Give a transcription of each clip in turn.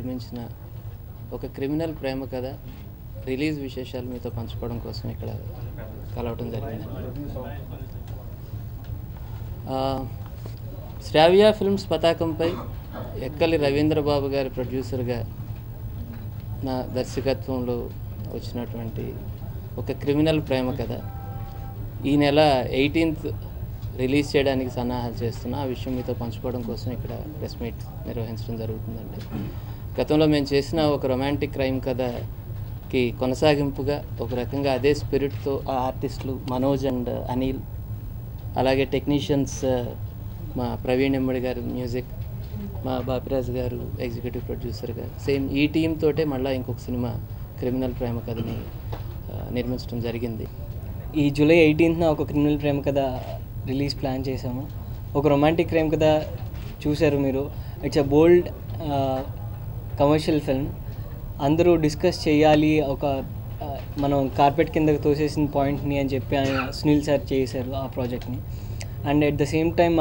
నిర్మించిన ఒక క్రిమినల్ ప్రేమ కథ రిలీజ్ విశేషాలు మీతో పంచుకోవడం కోసం ఇక్కడ కలవటం జరిగింది ఆ, శ్రావ్య ఫిల్మ్స్ పతాకంపై ఎక్కలి రవీంద్రబాబు గారి ప్రొడ్యూసర్గా నా దర్శకత్వంలో వచ్చినటువంటి ఒక క్రిమినల్ ప్రేమ కథ ఈ నెల ఎయిటీన్త్ రిలీజ్ చేయడానికి సన్నాహాలు చేస్తున్నా ఆ విషయం మీతో పంచుకోవడం కోసం ఇక్కడ ప్రెస్ మీట్ నిర్వహించడం జరుగుతుందండి గతంలో మేము చేసిన ఒక రొమాంటిక్ క్రైమ్ కథకి కొనసాగింపుగా ఒక రకంగా అదే స్పిరిట్తో ఆ ఆర్టిస్టులు మనోజ్ అండ్ అనిల్ అలాగే టెక్నీషియన్స్ మా ప్రవీణ్ ఎమ్మడి గారు మ్యూజిక్ మా బాపిరాజ్ గారు ఎగ్జిక్యూటివ్ ప్రొడ్యూసర్గా సేమ్ ఈ టీమ్ తోటే మళ్ళీ ఇంకొక సినిమా క్రిమినల్ ప్రేమ కథని ఆ, నిర్మించడం జరిగింది ఈ జూలై ఎయిటీన్త్న ఒక క్రిమినల్ ప్రేమ కథ రిలీజ్ ప్లాన్ చేశాము ఒక రొమాంటిక్ ప్రేమ కథ చూశారు మీరు it's a bold commercial film అందరూ డిస్కస్ చేయాలి ఒక ఆ, మనం కార్పెట్ కిందకి తోసేసిన పాయింట్ని అని చెప్పి ఆయన సునీల్ సార్ చేశారు ఆ ప్రాజెక్ట్ని and at the same time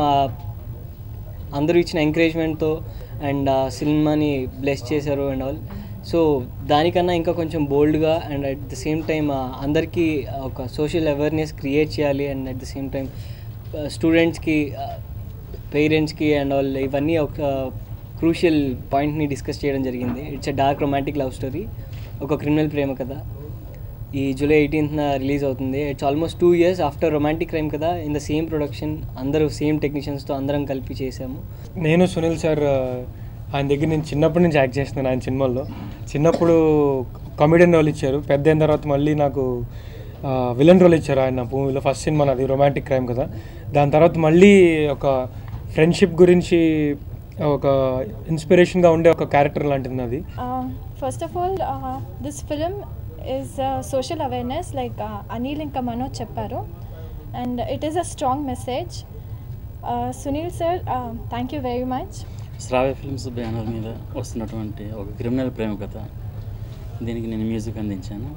అందరూ ఇచ్చిన ఎంకరేజ్మెంట్తో అండ్ ఆ సినిమాని బ్లెస్ చేశారు అండ్ ఆల్ సో దానికన్నా ఇంకా కొంచెం బోల్డ్గా and at the same time అందరికీ ఒక సోషల్ అవేర్నెస్ క్రియేట్ చేయాలి and at the same time స్టూడెంట్స్కి పేరెంట్స్కి అండ్ ఆల్ ఇవన్నీ ఒక క్రూషియల్ పాయింట్ని డిస్కస్ చేయడం జరిగింది it's a dark romantic love story ఒక క్రిమినల్ ప్రేమ కథ ఈ జూలై ఎయిటీన్త్న రిలీజ్ అవుతుంది it's almost two years after romantic crime కదా ఇన్ ద సేమ్ ప్రొడక్షన్ అందరూ సేమ్ టెక్నీషియన్స్తో అందరం కలిపి చేసాము నేను సునీల్ సార్ ఆ, ఆయన దగ్గర నేను చిన్నప్పటి నుంచి యాక్ట్ చేస్తున్నాను ఆయన సినిమాల్లో చిన్నప్పుడు కామెడియన్ రోల్ ఇచ్చారు పెద్ద అయిన తర్వాత మళ్ళీ నాకు విలన్ రోల్ ఇచ్చారు ఆయన మూవీలో ఫస్ట్ సినిమా నాది రొమాంటిక్ క్రైమ్ కదా దాని తర్వాత మళ్ళీ ఒక ఫ్రెండ్షిప్ గురించి ఒక ఇన్స్పిరేషన్గా ఉండే ఒక క్యారెక్టర్ లాంటిది నాది Uh, first of all, uh, this film is uh, social awareness, like uh, Anil ఇంకా మనోజ్ చెప్పారు and it is a strong message Sunil sir thank you very much Shravya films banner మీద వస్తున్నటువంటి ఒక క్రిమినల్ ప్రేమ కథ దీనికి నేను మ్యూజిక్ అందించాను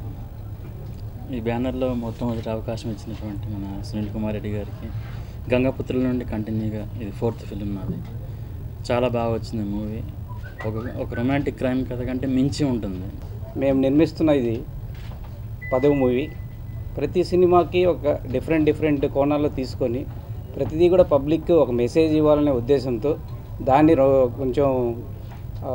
ఈ బ్యానర్లో మొట్టమొదటి అవకాశం ఇచ్చినటువంటి మన సునీల్ కుమార్ రెడ్డి గారికి గంగాపుత్రుల నుండి కంటిన్యూగా ఇది ఫోర్త్ ఫిలిం నాది చాలా బాగా వచ్చింది మూవీ ఒక ఒక రొమాంటిక్ క్రైమ్ కథ కంటే మించి ఉంటుంది మేము నిర్మిస్తున్న ఇది పదవ మూవీ ప్రతి సినిమాకి ఒక డిఫరెంట్ డిఫరెంట్ కోణాల్లో తీసుకొని ప్రతిదీ కూడా పబ్లిక్ ఒక మెసేజ్ ఇవ్వాలనే ఉద్దేశంతో దాన్ని రో కొంచెం ఆ,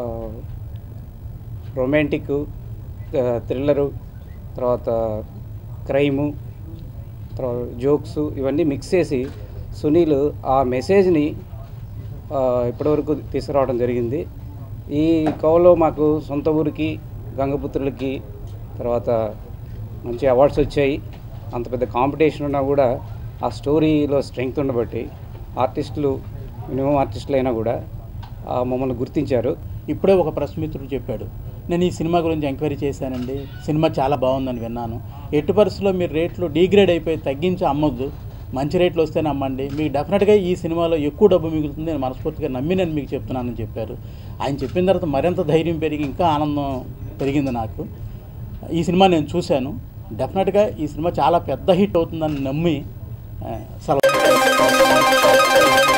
రొమాంటిక్ ఆ, థ్రిల్లరు తర్వాత క్రైము తర్వాత జోక్స్ ఇవన్నీ మిక్స్ చేసి సునీల్ ఆ మెసేజ్ని ఆ, ఇప్పటివరకు తీసుకురావడం జరిగింది ఈ కవలో మాకు సొంత ఊరికి గంగపుత్రులకి తర్వాత మంచి అవార్డ్స్ వచ్చాయి అంత పెద్ద కాంపిటీషన్ ఉన్నా కూడా ఆ స్టోరీలో స్ట్రెంగ్త్ ఉండబట్టి ఆర్టిస్టులు మినిమం ఆర్టిస్టులు అయినా కూడా ఆ, మమ్మల్ని గుర్తించారు ఇప్పుడే ఒక ప్రెస్ మిత్రుడు చెప్పాడు నేను ఈ సినిమా గురించి ఎంక్వైరీ చేశానండి సినిమా చాలా బాగుందని విన్నాను ఎట్టి పరిస్థితుల్లో మీరు రేట్లు డీగ్రేడ్ అయిపోయి తగ్గించి అమ్మొద్దు మంచి రేట్లు వస్తేనే అమ్మండి మీకు డెఫినెట్గా ఈ సినిమాలో ఎక్కువ డబ్బు మిగులుతుంది నేను మనస్ఫూర్తిగా నమ్మి నేను మీకు చెప్తున్నానని చెప్పారు ఆయన చెప్పిన తర్వాత మరింత ధైర్యం పెరిగి ఇంకా ఆనందం పెరిగింది నాకు ఈ సినిమా నేను చూశాను డెఫినెట్గా ఈ సినిమా చాలా పెద్ద హిట్ అవుతుందని నమ్మి ఆ, సెలవు